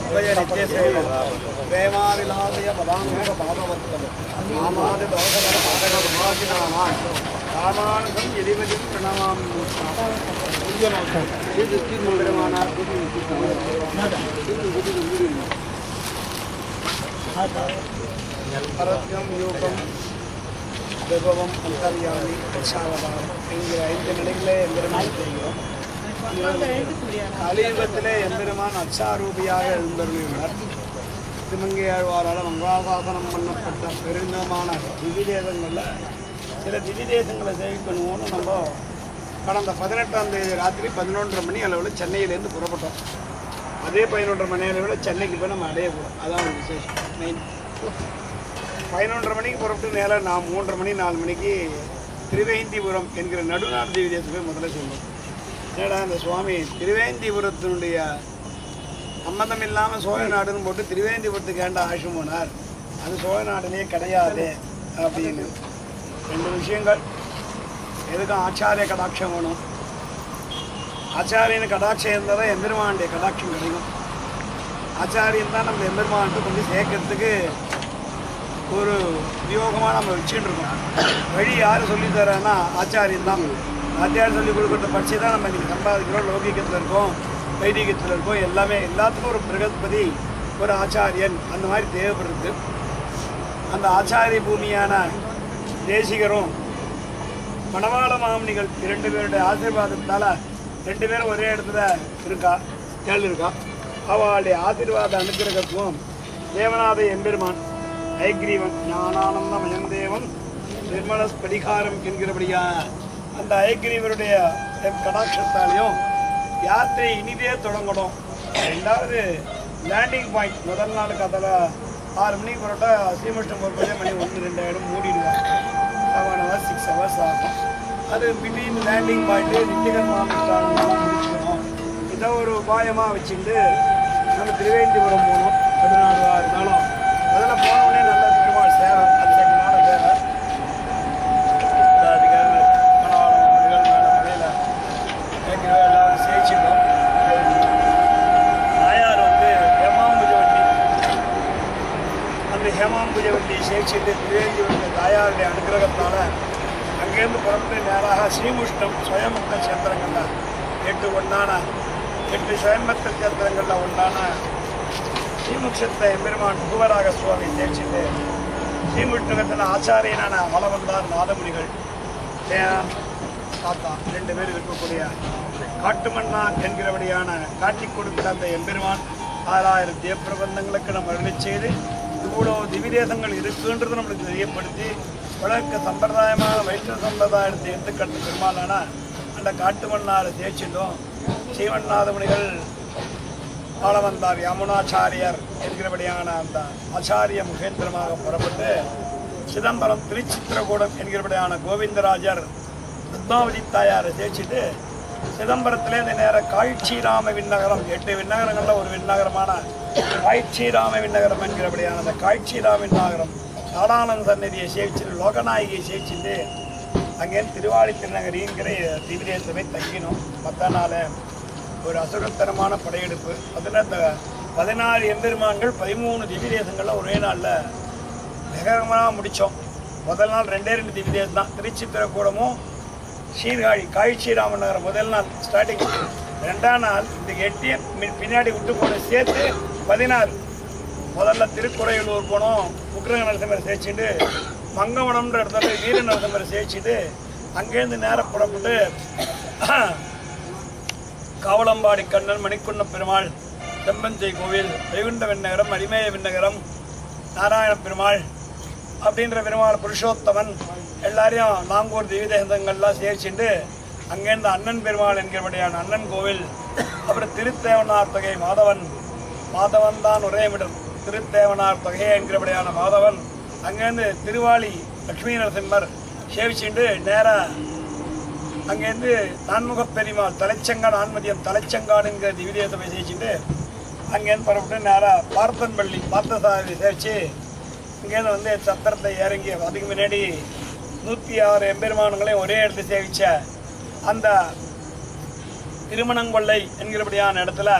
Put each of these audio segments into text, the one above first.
உபய நித்தியசேன பிரேமாவிலாசய பதாங்க பாதவர்த்தம் நாமாதி தோஷகர பாதக விமாசினாமான் ராமானுகம் எதிபதி பிரணமாமி பரத்யம் யோகம் விபவம் அந்தர்யாமி பிரசாவதாரம் என்கிற ஐந்து நிலைகளே எம்பெருமான் செய்கிறோம் கலியுகத்திலே எம்பெருமான் அச்சாரூபியாக எழுந்தருளியுள்ளார் திருமங்கையாழ்வாரால் மங்களாசாசனம் பண்ணப்பட்ட பெருந்தமான திவிதேசங்களில் சில திவிதேசங்களை சேவிக்கணும்னு நம்ம கடந்த பதினெட்டாம் தேதி ராத்திரி பதினொன்றரை மணி அளவில் சென்னையிலேருந்து புறப்பட்டோம் அதே பதினொன்றரை மணி அளவில் சென்னைக்கு போய் நம்ம அடைய போகிறோம் அதான் ஒரு விசேஷம் மெயின் பதினொன்றரை மணிக்கு புறப்பட்டு நேரம் நான் மூன்றரை மணி நாலு மணிக்கு திருவேந்திபுரம் என்கிற நடுநாடு தேவிதேசம் போய் முதல்ல சென்றோம் ஏடா அந்த சுவாமி திருவேந்திபுரத்தினுடைய சம்மந்தம் இல்லாமல் சோழ நாடுன்னு போட்டு திருவேந்திபுரத்துக்கு ஏண்டா ஆஷம் போனார் அது சோழ நாடுலேயே கிடையாது அப்படின்னு ரெண்டு விஷயங்கள் எதுக்கும் ஆச்சாரிய கடாட்சம் வேணும் ஆச்சாரியனு கடாட்சம் இருந்தால் தான் எம்பெருமானுடைய கடாட்சம் கிடைக்கும் ஆச்சாரியன் தான் நம்ம எம்பெருமான்ட்டு கொண்டு சேர்க்கறதுக்கு ஒரு உபயோகமாக நம்ம வச்சுட்டு இருக்கோம் வழி யார் சொல்லி தரான்னா ஆச்சாரியன் தான் ஆச்சாரியர் சொல்லி கொடுக்குறத படிச்சு தான் நம்ம இன்றைக்கி சம்பாதிக்கிறோம் லௌகிகத்தில் இருக்கோம் வைதிகத்தில் இருக்கோம் எல்லாமே எல்லாத்துக்கும் ஒரு பிரகஸ்பதி ஒரு ஆச்சாரியன் அந்த மாதிரி தேவைப்படுறது அந்த ஆச்சாரிய பூமியான தேசிகரும் மணவாள மாமனிகள் இரண்டு பேருடைய ஆசீர்வாதத்தால் ரெண்டு பேரும் ஒரே இடத்துல இருக்கா கேள் இருக்கா அவளுடைய ஆசீர்வாத அனுகிரகத்துவம் தேவநாத எம்பெருமான் ஐக்ரீவன் ஞானானந்த மயந்தேவன் நிர்மல ஸ்படிகாரம் என்கிறபடியா அந்த ஐக்ரீவருடைய கடாட்சத்தாலையும் யாத்திரை இனிதே தொடங்கணும் ரெண்டாவது லேண்டிங் பாயிண்ட் முதல் நாள் கதல ஆறு மணிக்கு புறட்டா ஸ்ரீமுஷ்டம் ஒரு மணி ஒன்று ரெண்டாயிரம் மூடிடுவாங்க செவன் ஹவர்ஸ் சிக்ஸ் ஹவர்ஸ் ஆகும் அது பிட்வீன் லேண்டிங் பாயிண்ட்டு நித்திகன் மாநிலம் முடிச்சுக்கணும் இதை ஒரு உபாயமாக வச்சுட்டு நம்ம திருவேந்திபுரம் போனோம் பதினாறு இருந்தாலும் முதல்ல போனோடனே நல்ல பெருமாள் சேவை அது செகண்டான சேவை அதிகாரி மணவாளம் நிகழ் மேலே மலையில் ஏற்கனவே எல்லாரும் சேவிச்சிட்டோம் தாயார் வந்து ஹேமாம்புஜவல்லி அந்த ஹேமாம்புஜவல்லியை சேவிச்சுட்டு திருவேந்திபுரத்தை தாயாருடைய அனுகிரகத்தால் அங்கேருந்து புறப்பட்டு நேராக ஸ்ரீமுஷ்டம் சுயமுக்த சேத்திரங்களில் எட்டு ஒன்றான எட்டு சுயம்பத்த சேத்திரங்களில் ஒன்றான ஸ்ரீமுக்ஷத்தை எம்பெருமான் முகுவராக சுவாமி தேய்ச்சிட்டு ஸ்ரீமுஷ்டகத்தில் ஆச்சாரியனான வளவந்தார் நாதமுனிகள் தேனான் தாத்தா ரெண்டு பேர் இருக்கக்கூடிய காட்டுமன்னான் என்கிறபடியான காட்டிக் கொடுத்த அந்த எம்பெருமான் ஆறாயிரம் தேவப்பிரபந்தங்களுக்கு நம்ம அருளி செய்து இவ்வளோ திவிதேசங்கள் இருக்குன்றது நம்மளுக்கு தெரியப்படுத்தி வழக்க சம்பிரதாயமான வைஷ்ணவ சம்பிரதாயத்தை எடுத்துக்கட்டு பெருமாளான அந்த காட்டுமன்னாரை தேய்ச்சிட்டோம் சீவநாதமுனிகள் ஆள வந்தார் யமுனாச்சாரியர் என்கிறபடியான அந்த ஆச்சாரிய முகேந்திரமாக புறப்பட்டு சிதம்பரம் திருச்சித்திரகூடம் என்கிறபடியான கோவிந்தராஜர் பத்மாவதி தாயாரை தேய்ச்சிட்டு சிதம்பரத்திலே இந்த நேர காய்ச்சிராம விண்ணகரம் எட்டு விண்ணகரங்களில் ஒரு விண்ணகரமான காய்ச்சிராம விண்ணகரம் என்கிறபடியான அந்த காய்ச்சிராம விண்ணகரம் நாடானந்த சந்நிதியை சேவிச்சுட்டு லோகநாயகியை சேவிச்சுட்டு அங்கேருந்து திருவாளி திருநகரிங்கிற திவிதேசமே தங்கினோம் மற்ற நாள் ஒரு அசுரத்தனமான படையெடுப்பு அதில் இந்த பதினாறு எம்பெருமான்கள் பதிமூணு திவ்யதேசங்களில் ஒரே நாளில் வேகமாக முடித்தோம் முதல் நாள் ரெண்டே ரெண்டு திவ்யதேசம் தான் திருச்சித்திரக்கூடமும் சீர்காழி காய்ச்சிராமன் நகரம் முதல் நாள் ஸ்டார்டிங் ரெண்டாம் நாள் இந்த எட்டிய பின்னாடி விட்டு போன சேர்த்து பதினாறு முதல்ல திருக்குறையூர் போனோம் உக்ரக நரசிம்மரை சேர்ச்சிட்டு மங்கவனம்ன்ற இடத்துல வீர நரசிம்மரை சேர்ச்சிட்டு அங்கேருந்து நேரம் புறப்பட்டு காவலம்பாடி கண்ணன் மணிக்குண்ண பெருமாள் செம்பஞ்சை கோவில் வைகுண்ட விண்ணகரம் அடிமேய விண்ணகரம் நாராயண பெருமாள் அப்படின்ற பெருமாள் புருஷோத்தமன் எல்லாரையும் நாங்கூர் திவிதேசங்கள்லாம் சேர்ச்சிட்டு அங்கேருந்து அண்ணன் பெருமாள் என்கிறபடியான அண்ணன் கோவில் அப்புறம் திருத்தேவனார் தொகை மாதவன் மாதவன் தான் உரையமிடம் திருத்தேவனார் தொகை என்கிறபடியான மாதவன் அங்கேருந்து திருவாளி லட்சுமி நரசிம்மர் சேவிச்சுட்டு நேராக அங்கேருந்து நான்முகப் பெருமாள் தலைச்சங்காடு ஆன்மதியம் தலைச்சங்காடுங்கிற திவிதேசத்தை போய் சேவிச்சுட்டு அங்கேருந்து புறப்பட்டு நேராக பார்த்தன்பள்ளி பார்த்தசாரதி சேவிச்சு இங்கேருந்து வந்து சத்திரத்தை இறங்கி அதுக்கு முன்னாடி நூற்றி ஆறு எம்பெருமானங்களையும் ஒரே இடத்துல சேவிச்ச அந்த திருமணங்கொள்ளை என்கிறபடியான இடத்துல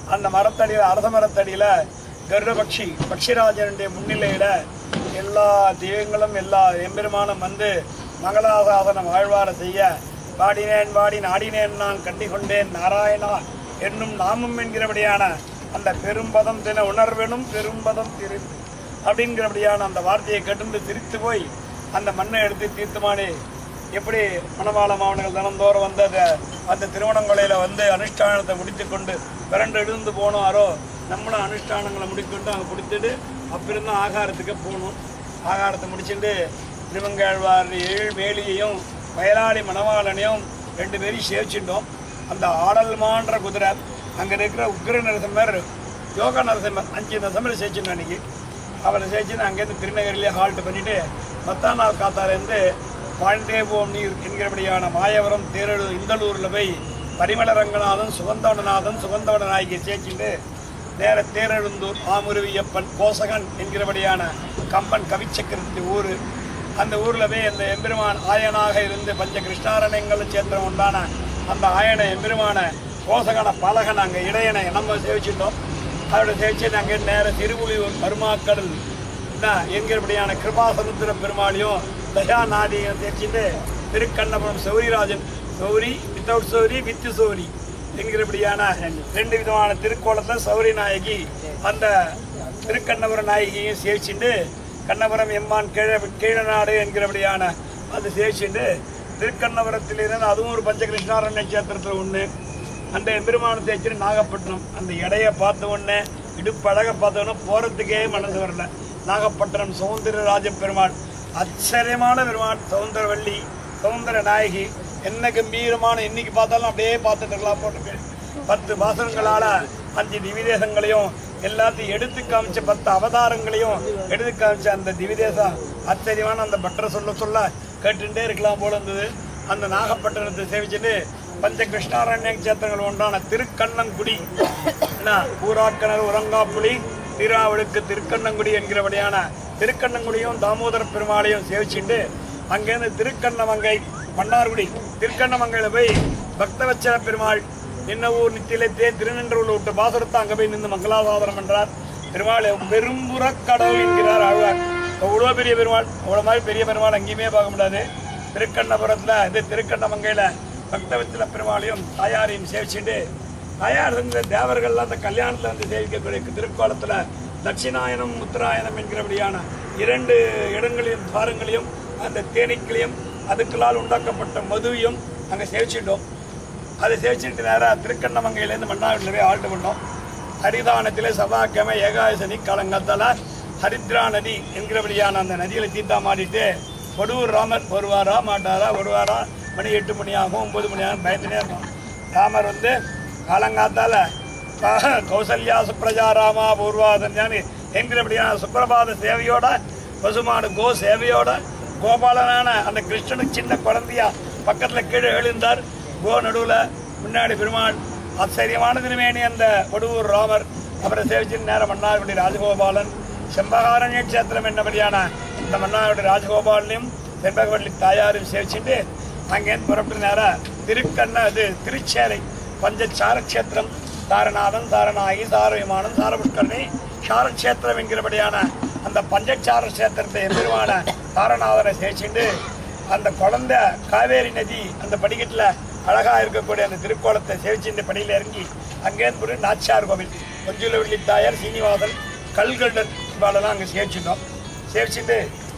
அந்த மரத்தடியில் அரச மரத்தடியில் கருடபக்ஷி பக்ஷிராஜனுடைய முன்னிலையில் எல்லா தெய்வங்களும் எல்லா எம்பெருமானும் வந்து மங்களாசாசனம் ஆழ்வார செய்ய பாடினேன் பாடி நாடினேன் நான் கண்டிகொண்டேன் நாராயணா என்னும் நாமம் என்கிறபடியான அந்த பெரும்பதம் தின உணர்வெனும் பெரும்பதம் திரு அப்படிங்கிறபடியான அந்த வார்த்தையை கட்டுந்து சிரித்து போய் அந்த மண்ணை எடுத்து தீர்த்தமானி எப்படி மணவாள மாவட்டங்கள் தினந்தோறும் வந்து அந்த அந்த திருவண்ணாமலையில் வந்து அனுஷ்டானத்தை முடித்து கொண்டு பிறண்டு எழுந்து போனாரோ நம்மளும் அனுஷ்டானங்களை முடிக்கொண்டு அங்கே கொடுத்துட்டு அப்பிருந்து ஆகாரத்துக்கு போகணும் ஆகாரத்தை முடிச்சுட்டு திருவங்காழ்வார் ஏழு மேலியையும் வயலாளி மணவாளனையும் ரெண்டு பேரையும் சேவிச்சிட்டோம் அந்த ஆடல்மான்ற குதிரை அங்கே இருக்கிற உக்ர நரசிம்மர் யோகா நரசிம்மர் அஞ்சு நரசிம்மர் சேவிச்சிட்டோம் அன்னைக்கு அவரை சேர்த்து அங்கேருந்து திருநகரிலே ஹால்ட் பண்ணிட்டு மத்தாம் நாள் காத்தாலேருந்து வாழ்ந்தே போம் நீர் என்கிறபடியான மாயவரம் தேரழு இந்தலூரில் போய் பரிமள ரங்கநாதன் சுகந்தவனநாதன் சுகந்தவன நாயகி சேர்ச்சிட்டு நேர தேரெழுந்தூர் ஆமுருவியப்பன் கோசகன் என்கிறபடியான கம்பன் கவிச்சக்கரத்தி ஊர் அந்த ஊரில் போய் அந்த எம்பெருமான் ஆயனாக இருந்து பஞ்ச கிருஷ்ணாரண்யங்களும் சேர்த்து உண்டான அந்த ஆயன எம்பெருமான கோசகன பாலகன் அங்கே இடையனை நம்ம சேவிச்சிட்டோம் அதோட சேவிச்சு நாங்கள் நேர திருவுளியூர் மருமாக்கடல் என்ன என்கிறபடியான கிருபாசமுத்திர பெருமாளையும் தயாநாதியும் தேய்ச்சிட்டு திருக்கண்ணபுரம் சௌரிராஜன் சௌரி வித்தவுட் சௌரி வித்து சௌரி என்கிறபடியான ரெண்டு விதமான திருக்கோலத்தை சௌரி நாயகி அந்த திருக்கண்ணபுரம் நாயகியும் சேவிச்சுட்டு கண்ணபுரம் எம்மான் கீழ கீழநாடு என்கிறபடியான அது சேவிச்சுட்டு திருக்கண்ணபுரத்திலிருந்து அதுவும் ஒரு பஞ்சகிருஷ்ணாரண்ய கஷேத்திரத்தில் ஒன்று அந்த எம்பெருமான தேய்ச்சிட்டு நாகப்பட்டினம் அந்த இடையை பார்த்த உடனே இடுப்பழக பார்த்த உடனே போகிறதுக்கே மனசு வரல நாகப்பட்டினம் சௌந்தரராஜ பெருமாள் ஆச்சரியமான பெருமாள் சௌந்தரவள்ளி சௌந்தர நாயகி என்ன கம்பீரமான இன்னைக்கு பார்த்தாலும் அப்படியே பார்த்துட்டு இருக்கலாம் போட்டு பத்து பாசனங்களால அஞ்சு திவிதேசங்களையும் எல்லாத்தையும் எடுத்து காமிச்ச பத்து அவதாரங்களையும் எடுத்து காமிச்ச அந்த திவிதேசம் ஆச்சரியமான அந்த பட்டரை சொல்ல சொல்ல கேட்டுட்டே இருக்கலாம் போல இருந்தது அந்த நாகப்பட்டினத்தை சேவிச்சுட்டு பஞ்ச கிருஷ்ணாரண்ய கஷேத்திரங்கள் ஒன்றான திருக்கண்ணங்குடி என்ன ஊராட்கிணறு உரங்காப்புலி திருவாவளுக்கு திருக்கண்ணங்குடி என்கிறபடியான திருக்கண்ணங்குடியும் தாமோதர பெருமாளையும் சேவிச்சுட்டு அங்கேருந்து திருக்கண்ணமங்கை மன்னார்குடி திருக்கண்ணமங்கையில போய் பக்தவச்சல பெருமாள் நின்ன ஊர் நித்திலத்தே திருநின்றூர் விட்டு பாசுரத்தை அங்கே போய் நின்று மங்களாசாதனம் என்றார் பெருமாள் பெரும்புறக் கடவுள் என்கிறார் ஆழ்வார் அவ்வளோ பெரிய பெருமாள் அவ்வளோ மாதிரி பெரிய பெருமாள் எங்கேயுமே பார்க்க முடியாது திருக்கண்ணபுரத்தில் இது திருக்கண்ணமங்கையில் பக்தவச்சல பெருமாளையும் தாயாரையும் சேவிச்சுட்டு தாயார் இருந்த தேவர்கள்லாம் அந்த கல்யாணத்தில் வந்து சேவிக்கக்கூடிய திருக்கோலத்தில் தட்சிணாயனம் உத்தராயணம் என்கிறபடியான இரண்டு இடங்களையும் துவாரங்களையும் அந்த தேனீக்களையும் அதுக்களால் உண்டாக்கப்பட்ட மதுவையும் அங்கே சேவிச்சிட்டோம் அதை சேவிச்சுட்டு நேராக திருக்கண்ணமங்கையிலேருந்து மன்னாரில் போய் ஆல்ட்டு பண்ணோம் ஹரிதானத்திலே சபாக்கிழமை ஏகாதசனி காலங்கத்தால் ஹரித்ரா நதி என்கிறபடியான அந்த நதியில் தீர்த்தா மாடிட்டு வடுவூர் ராமர் வருவாரா மாட்டாரா வருவாரா மணி எட்டு மணி ஆகும் ஒன்பது மணி ஆகும் பயத்துனே இருக்கும் ராமர் வந்து காலங்காத்தால கா- கௌசல்யா சுப்ரஜா ராமா பூர்வாதன்யான்னு என்கிறபடியான சுப்பிரபாத சேவையோட பசுமாடு கோ சேவையோட கோபாலனான அந்த கிருஷ்ணனுக்கு சின்ன குழந்தையா பக்கத்துல கீழே எழுந்தார் கோ நடுவுல முன்னாடி பெருமாள் ஆச்சரியமான திருமேனி அந்த வடுவூர் ராமர் அவரை சேவிச்சு நேரம் மன்னார்குடி ராஜகோபாலன் செம்பகாரண்ய கஷேத்திரம் என்னபடியான இந்த மன்னார்குடி ராஜகோபாலனையும் செம்பகவள்ளி தாயாரையும் சேவிச்சுட்டு அங்கேருந்து புறப்பட்டு நேரம் திருக்கண்ண இது திருச்சேரை பஞ்சச்சார கஷேத்திரம் தாரநாதன் தாரநாயகி தார விமானம் தாரபுஷ்கரணி சாரக்ஷேத்திரம் என்கிறபடியான அந்த பஞ்சச்சார கஷேத்திரத்தை எம்பெருமான தாரநாதனை சேவிச்சுட்டு அந்த குழந்தை காவேரி நதி அந்த படிக்கட்டில் அழகா இருக்கக்கூடிய அந்த திருக்கோலத்தை சேவிச்சு இந்த படியில் இறங்கி அங்கேருந்து போய் நாச்சியார் கோவில் கொஞ்சுல வெள்ளி தாயார் சீனிவாசன் கல்கண்டன் இவாளெல்லாம் அங்கே சேவிச்சிட்டோம் சேவிச்சுட்டு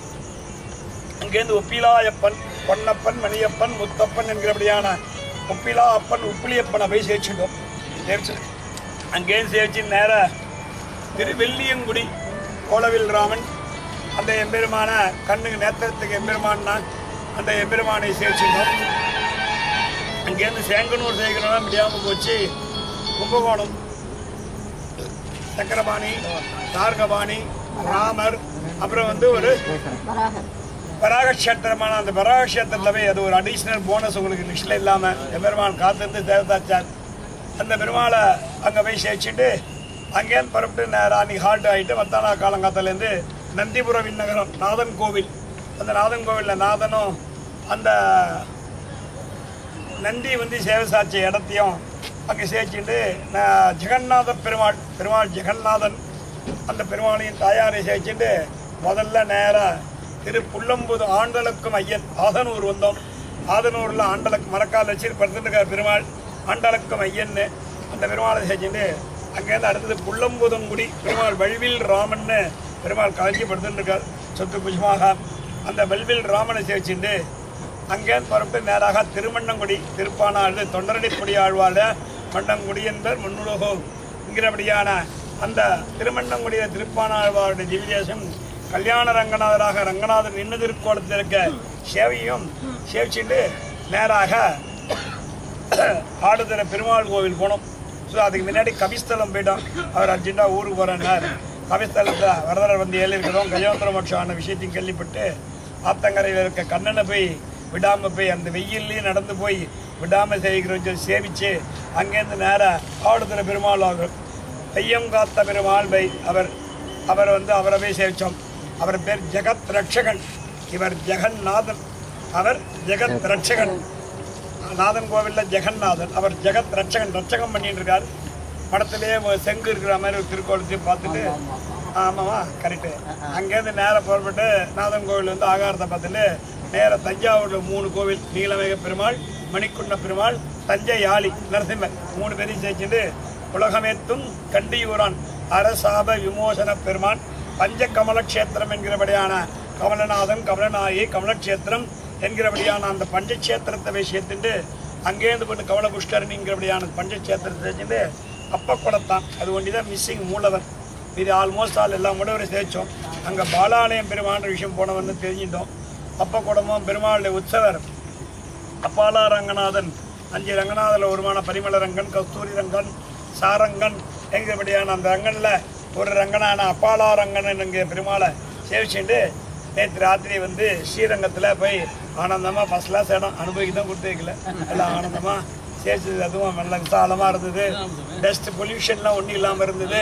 அங்கேருந்து ஒப்பிலாயப்பன் பொன்னப்பன் மணியப்பன் முத்தப்பன் என்கிறபடியான ஒப்பிலா அப்பன் உப்பிலியப்பனை போய் சேவிச்சிட்டோம் சேவிச்சு அங்கேயும் சேவிச்சு நேராக திருவெல்லியங்குடி கோலவில் ராமன் அந்த எம்பெருமான கண்ணுக்கு நேத்திரத்துக்கு எம்பெருமான் தான் அந்த எம்பெருமானை சேவிச்சிட்டோம் அங்கேருந்து சேங்கனூர் சேகரம்லாம் முடியாமல் போச்சு கும்பகோணம் சக்கரபாணி தார்கபாணி ராமர் அப்புறம் வந்து ஒரு பராகக்ஷேத்திரமான அந்த பராகக்ஷேத்திரத்தில் போய் அது ஒரு அடிஷ்னல் போனஸ் உங்களுக்கு லிஸ்ட்டில் இல்லாமல் எம்பெருமான் காத்திருந்து தேவதாச்சார் அந்த பெருமாளை அங்கே போய் சேர்ச்சிட்டு அங்கேருந்து புறப்பட்டு நேராக அன்றைக்கி ஹால்ட் ஆகிட்டு மத்தானா காலங்காத்தாலேருந்து நந்திபுரம் விண்ணகரம் நாதன் கோவில் அந்த நாதன் கோவிலில் நாதனும் அந்த நந்தி வந்து சேவை சாட்சி இடத்தையும் அங்கே சேர்ச்சிட்டு நான் ஜெகநாத பெருமாள் பெருமாள் ஜெகநாதன் அந்த பெருமாளையும் தாயாரை சேர்ச்சிட்டு முதல்ல நேராக திரு புள்ளம்புது ஆண்டலுக்கும் ஐயன் ஆதனூர் வந்தோம் ஆதனூரில் ஆண்டலுக்கு மரக்கால் வச்சு படுத்துட்டு பெருமாள் ஆண்டலுக்கும் ஐயன்னு அந்த பெருமாளை சேர்ச்சிட்டு அங்கேருந்து அடுத்தது புள்ளம்புதங்குடி பெருமாள் வல்வில் ராமன்னு பெருமாள் கலைஞ்சி படுத்துட்டு இருக்கார் சொத்து குஜமாக அந்த வல்வில் ராமனை சேர்ச்சிட்டு அங்கேருந்து புறப்பட்டு நேராக திருமண்ணங்குடி திருப்பானாடு தொண்டரடிப்படி ஆழ்வாழ மண்ணங்குடி என்பர் முன்னுலகோ என்கிறபடியான அந்த திருமண்ணங்குடிய திருப்பானாழ்வாருடைய திவ்யதேசம் கல்யாண ரங்கநாதராக ரங்கநாதர் நின்று திருக்கோலத்தில் இருக்க சேவையும் சேவிச்சுட்டு நேராக ஆடுதுறை பெருமாள் கோவில் போனோம் ஸோ அதுக்கு முன்னாடி கவிஸ்தலம் போயிட்டோம் அவர் அர்ஜென்ட்டாக ஊருக்கு போகிறேன்னார் கவிஸ்தலத்தில் வரதர் வந்து ஏழு இருக்கிறோம் கஜோந்திர மோட்சம் ஆன விஷயத்தையும் கேள்விப்பட்டு ஆத்தங்கரையில் இருக்க கண்ணனை போய் விடாமல் போய் அந்த வெயில்லையும் நடந்து போய் விடாமல் செய்கிறோம் சொல்லி சேவிச்சு அங்கேருந்து நேராக ஆடுதுறை பெருமாள் ஆகும் ஐயம் காத்த பெருமாள் பை அவர் அவர் வந்து அவரை போய் சேவிச்சோம் அவர் பேர் ஜெகத் ரட்சகன் இவர் ஜெகந்நாதன் அவர் ஜெகத் ரட்சகன் நாதன் கோவிலில் ஜெகநாதன் அவர் ஜெகத் ரட்சகன் ரட்சகம் பண்ணிட்டு இருக்கார் படத்திலேயே ஒரு செங்கு இருக்கிற மாதிரி ஒரு திருக்கோலத்தையும் பார்த்துட்டு ஆமாவா கரெக்டு அங்கேருந்து நேராக புறப்பட்டு நாதன் கோவில் வந்து ஆகாரத்தை பார்த்துட்டு நேராக தஞ்சாவூரில் மூணு கோவில் நீலமேக பெருமாள் மணிக்குண்ட பெருமாள் தஞ்சை ஆளி நரசிம்மர் மூணு பேரையும் சேர்த்துட்டு உலகமேத்தும் கண்டியூரான் அரசாப விமோசன பெருமான் பஞ்ச கமலக்ஷேத்திரம் என்கிறபடியான கமலநாதன் கமலநாயகி கமலக்ஷேத்திரம் என்கிறபடியான அந்த பஞ்சக்ஷேத்திரத்தை போய் சேர்த்துட்டு அங்கேருந்து போட்டு கவல புஷ்கரணிங்கிறபடியான பஞ்சக்ஷேத்திரத்தை சேர்த்துட்டு அப்ப குடத்தான் அது ஒண்டி தான் மிஸ்ஸிங் மூலவர் இது ஆல்மோஸ்ட் ஆல் எல்லாம் முடவரை சேர்த்தோம் அங்கே பாலாலயம் பெருமான்ற விஷயம் போனவன்னு தெரிஞ்சிட்டோம் அப்ப குடமும் பெருமாளுடைய உற்சவர் அப்பாலா ரங்கநாதன் அஞ்சு ரங்கநாதல உருவான பரிமள ரங்கன் கஸ்தூரி ரங்கன் சாரங்கன் என்கிறபடியான அந்த ரங்கன்ல ஒரு ரங்கனான அப்பாலா ரங்கன் என்கிற பெருமாளை சேவிச்சுட்டு நேற்று ராத்திரி வந்து ஸ்ரீரங்கத்தில் போய் ஆனந்தமாக ஃபஸ்ட் கிளாஸ் இடம் அனுபவிக்க தான் கொடுத்து வைக்கல எல்லாம் ஆனந்தமாக சேவிச்சது அதுவும் நல்ல விசாலமாக இருந்தது டஸ்ட் பொல்யூஷன்லாம் ஒன்றும் இல்லாமல் இருந்தது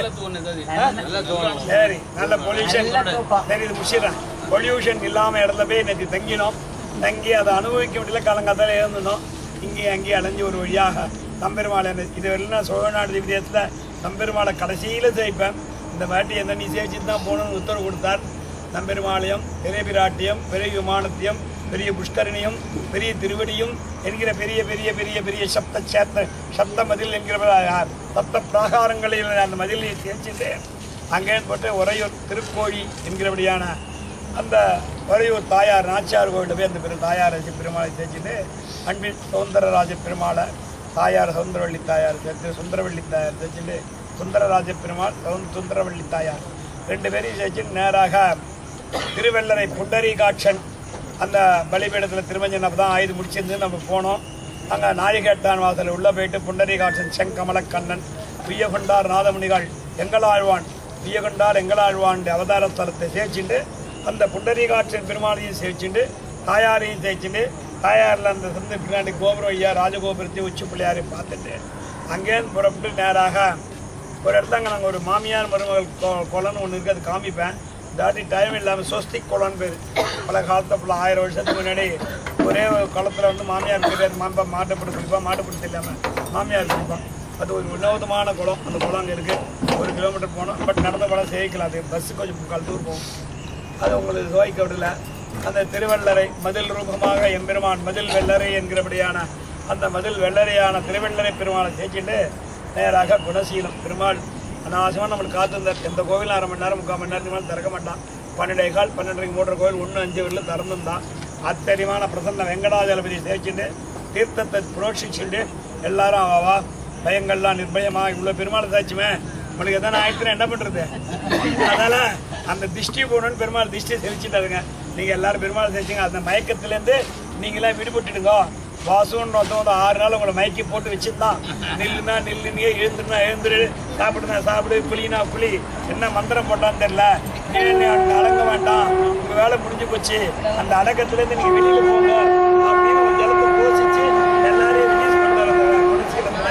சரி நல்ல பொல்யூஷன் சரி இது முடிச்சிடறேன் பொல்யூஷன் இல்லாம இடத்துல போய் நேற்று தங்கினோம் தங்கி அதை அனுபவிக்க முடியல காலங்காத்தால இருந்தோம் இங்கேயும் அங்கேயும் அலைஞ்சு ஒரு வழியாக தம்பெருமாளை இது வரையிலும் சோழநாடு விதேயத்தில் தம்பெருமாளை கடைசியில சேவிப்பேன் இந்த வாட்டி என்ன நீ சேவிச்சுட்டு தான் போகணும்னு உத்தரவு கொடுத்தார் தம்பெருமாளையும் பெரிய பிராட்டியம் பெரிய விமானத்தையும் பெரிய புஷ்கரணியும் பெரிய திருவடியும் என்கிற பெரிய பெரிய பெரிய பெரிய சப்த சேத்த சப்த மதில் என்கிற ப- சப்த பிராகாரங்களில் அந்த மதிலை சேர்த்துட்டு அங்கே போட்டு உறையூர் திருக்கோழி என்கிறபடியான அந்த உறையூர் தாயார் நாச்சியார் கோவிலில் போய் அந்த பெரு தாயார் வச்சு பெருமாளை தேய்ச்சிட்டு அன்பில் சுந்தரராஜ பெருமாளை தாயார் சுந்தரவள்ளி தாயார் சேர்த்து சுந்தரவள்ளி தாயார் தேய்ச்சிட்டு சுந்தரராஜ பெருமாள் சௌந் சுந்தரவள்ளி தாயார் ரெண்டு பேரையும் சேர்த்து நேராக திருவெள்ளரை புண்டரீகாட்சன் அந்த பலிபீடத்தில் திருமஞ்சன் அப்போ தான் ஆயுது முடிச்சிருந்து நம்ம போனோம் அங்கே நாயகேட்டான் வாசல் உள்ளே போயிட்டு புண்டரீகாட்சன் செங்கமலக்கண்ணன் உய்யகொண்டார் நாதமுனிகள் எங்களாழ்வான் உய்யகொண்டார் எங்களாழ்வான் அவதார ஸ்தலத்தை சேர்ச்சிட்டு அந்த புண்டரீகாட்சன் பெருமாளையும் சேர்ச்சிட்டு தாயாரையும் சேர்ச்சிட்டு தாயாரில் அந்த சொந்த பின்னாடி கோபுரம் ஐயா ராஜகோபுரத்தையும் உச்சி பிள்ளையாரையும் பார்த்துட்டு அங்கேருந்து புறப்பட்டு நேராக ஒரு இடத்தாங்க நாங்கள் ஒரு மாமியார் மருமகள் கொ- குளம்னு ஒன்று இருக்குது அது காமிப்பேன் தாட்டி டைம் இல்லாமல் சொஸ்திக் குளம்னு பேர் பல காலத்தை ஃபுல்லாக ஆயிரம் வருஷத்துக்கு முன்னாடி ஒரே ஒரு குளத்துல வந்து மாமியார் கிடையாது மாம்பா மாட்டுப்பிடி குடிப்பான் மாட்டுப்பிடி இல்லாமல் மாமியார் குடிப்பான் அது ஒரு வினோதமான குளம் அந்த குளம் அங்கே இருக்குது ஒரு கிலோமீட்டர் போனோம் பட் நடந்த படம் சேவிக்கலாம் அது பஸ்ஸு கொஞ்சம் முக்கால் தூர் போகும் அது உங்களுக்கு சுவைக்க விடல அந்த திருவள்ளரை மதில் ரூபமாக எம்பெருமான் மதில் வெள்ளரை என்கிறபடியான அந்த மதில் வெள்ளரையான திருவள்ளரை பெருமாளை சேர்ச்சிட்டு நேராக குணசீலம் பெருமாள் அனாவசியமாக நம்மளுக்கு காத்திருந்தார் எந்த கோவிலும் அரை மணி நேரம் முக்கால் மணி நேரத்துக்கு மேலே திறக்க மாட்டான் பன்னெண்டே கால் பன்னெண்டரைக்கு மூன்றரை கோவில் ஒன்று அஞ்சு வரல திறந்துருந்தான் ஆச்சரியமான பிரசன்ன வெங்கடாஜலபதி சேர்ச்சிட்டு தீர்த்தத்தை புரோட்சிச்சுட்டு எல்லாரும் அவா பயங்கள்லாம் நிர்பயமா இவ்வளோ பெருமாளை சாச்சுமே உங்களுக்கு எதனா ஆயிடுச்சுன்னா என்ன பண்ணுறது அதனால அந்த திஷ்டி போகணும்னு பெருமாள் திஷ்டி செவிச்சுட்டாருங்க நீங்க எல்லாரும் பெருமாள் செவிச்சிங்க அந்த மயக்கத்திலேருந்து நீங்களாம் விடுபட்டுடுங்க வாசுன்னு ஒருத்தன் வந்து ஆறு நாள் உங்களை மயக்கி போட்டு வச்சுருந்தான் நில்லுனா நில்லுங்க எழுந்துனா எழுந்துரு சாப்பிடுனா சாப்பிடு புளினா புளி என்ன மந்திரம் போட்டான்னு தெரியல நீ நீ அங்க அடங்க வேண்டாம் உங்க வேலை முடிஞ்சு போச்சு அந்த அடக்கத்திலேருந்து நீங்க வெளியில போங்க அப்படின்னு ஒரு ஜலத்தை போசிச்சு எல்லாரையும் ரிலீஸ் பண்றாரு அந்த குடிசீலத்துல.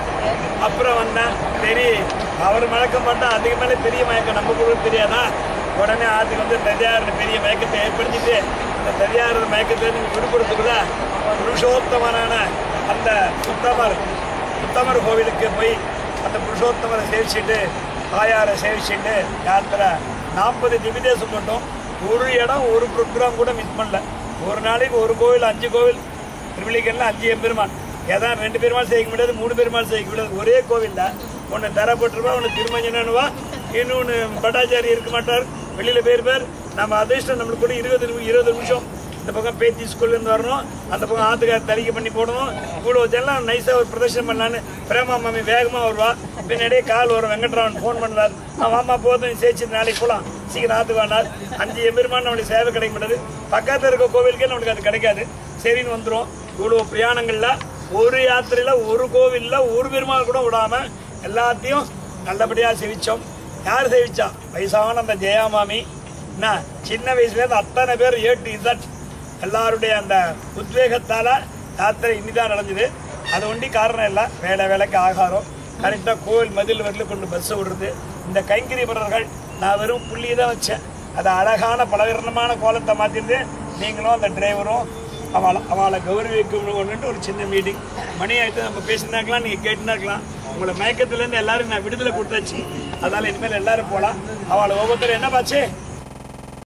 அப்புறம் வந்தேன் சரி அவர் மயக்கம் பண்ணா அதுக்கு மேலே பெரிய மயக்கம் நம்ம கூட தெரியாதா உடனே ஆத்துக்கு வந்து ததியார் பெரிய மயக்கத்தை ஏற்படுத்திட்டு அந்த ததியார் மயக்கத்தை நீங்கள் விடுபடுத்துக்குள்ள புருஷோத்தமனான அந்த சுத்தமர் உத்தமர் கோவிலுக்கு போய் அந்த புருஷோத்தமரை சேவிச்சுட்டு தாயாரை சேவிச்சுட்டு யாத்திரை நாற்பது திவிதேசம் மட்டும் ஒரு இடம் ஒரு ப்ரோக்ராம் கூட மிஸ் பண்ணல ஒரு நாளைக்கு ஒரு கோவில் அஞ்சு கோவில் திருவிழிக்கல்ல அஞ்சு எம்பெருமான் ஏதான் ரெண்டு பெருமாள் செய்ய முடியாது மூணு பெருமாள் செய்ய முடியாது ஒரே கோவில்ல ஒன்று தரப்பட்டிருப்பா ஒன்று திருமஞ்சனவா இன்னொன்று பட்டாச்சாரி இருக்க மாட்டார் வெளியில் பேர் பேர் நம்ம அதிர்ஷ்டம் நம்மளுக்கு கூட இருபது நிமி- இருபது நிமிஷம் இந்த பக்கம் பேத்தி ஸ்கூல்லேருந்து வரணும் அந்த பக்கம் ஆத்துக்கார தலிக்கை பண்ணி போடணும் கூட வச்செல்லாம் நைஸாக ஒரு பிரதர்ஷனம் பண்ணலான்னு பிரேமா மாமி வேகமாக வருவா பின்னாடியே கால் வரும் வெங்கட்ராமன் ஃபோன் பண்ணுறாரு அவன் அம்மா போதும் நீ சேர்த்து நாளைக்கு போகலாம் சீக்கிரம் ஆத்துக்கு வானார் அஞ்சு எம்பெருமான் நம்மளுக்கு சேவை கிடைக்க மாட்டேது பக்கத்தில் இருக்க கோவிலுக்கே நம்மளுக்கு அது கிடைக்காது சரின்னு வந்துடும் இவ்வளோ பிரயாணங்களில் ஒரு யாத்திரையில் ஒரு கோவிலில் ஒரு பெருமாள் கூட விடாமல் எல்லாத்தையும் நல்லபடியாக சேவிச்சோம் யார் சேவிச்சா வயசான அந்த ஜெயாமாமி என்ன சின்ன வயசுலேருந்து அத்தனை பேர் ஏ டு இசட் எல்லாருடைய அந்த உத்வேகத்தால் யாத்திரை இனிதான் நடந்தது அது ஒண்டி காரணம் இல்லை வேலை வேலைக்கு ஆகாரம் கரெக்டாக கோவில் மதில் வரல கொண்டு பஸ் விடுறது இந்த கைங்கரிபரர்கள் நான் வெறும் புள்ளி தான் வச்சேன் அது அழகான பலவிதமான கோலத்தை மாற்றிருந்து நீங்களும் அந்த டிரைவரும் அவளை அவளை கௌரவிக்கணும்னு ஒரு சின்ன மீட்டிங் மணி ஆயிட்டு நம்ம பேசினா இருக்கலாம் நீங்கள் கேட்டுனா இருக்கலாம் உங்களை மயக்கத்துலேருந்து எல்லாரும் நான் விடுதலை கொடுத்தாச்சு அதனால இனிமேல் எல்லாரும் போகலாம் அவளை ஒவ்வொருத்தரும் என்ன பாச்சு